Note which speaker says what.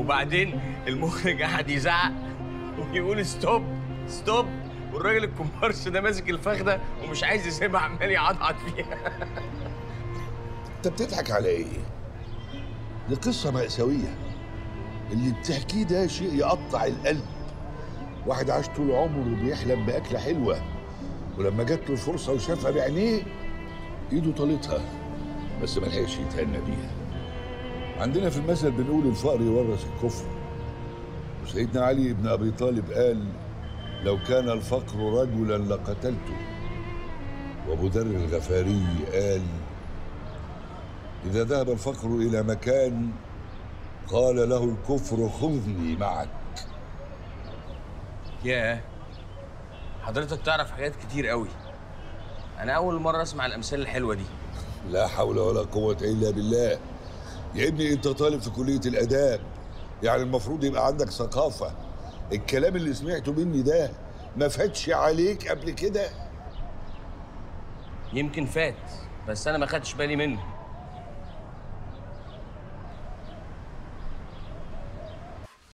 Speaker 1: وبعدين المخرج قعد يزعق ويقول ستوب ستوب والراجل الكومبارس ده ماسك الفخده ومش عايز يسيبها عمال يعضعض فيها
Speaker 2: انت بتضحك على ايه؟ دي قصة مأساوية اللي بتحكيه ده شيء يقطع القلب واحد عاش طول عمره بيحلم بأكلة حلوة ولما جات له الفرصة وشافها بعينيه ايده طالتها بس ما لحقش يتهنى بيها عندنا في المثل بنقول الفقر يورث الكفر وسيدنا علي بن ابي طالب قال لو كان الفقر رجلا لقتلته وابو ذر الغفاري قال إذا ذهب الفقر إلى مكان قال له الكفر خذني معك
Speaker 1: ياه حضرتك تعرف حاجات كتير قوي انا اول مره اسمع الامثال الحلوه دي
Speaker 2: لا حول ولا قوة إلا بالله يا ابني أنت طالب في كلية الآداب يعني المفروض يبقى عندك ثقافة الكلام اللي سمعته مني ده ما فاتش عليك قبل كده
Speaker 1: يمكن فات بس انا ما خدتش بالي منه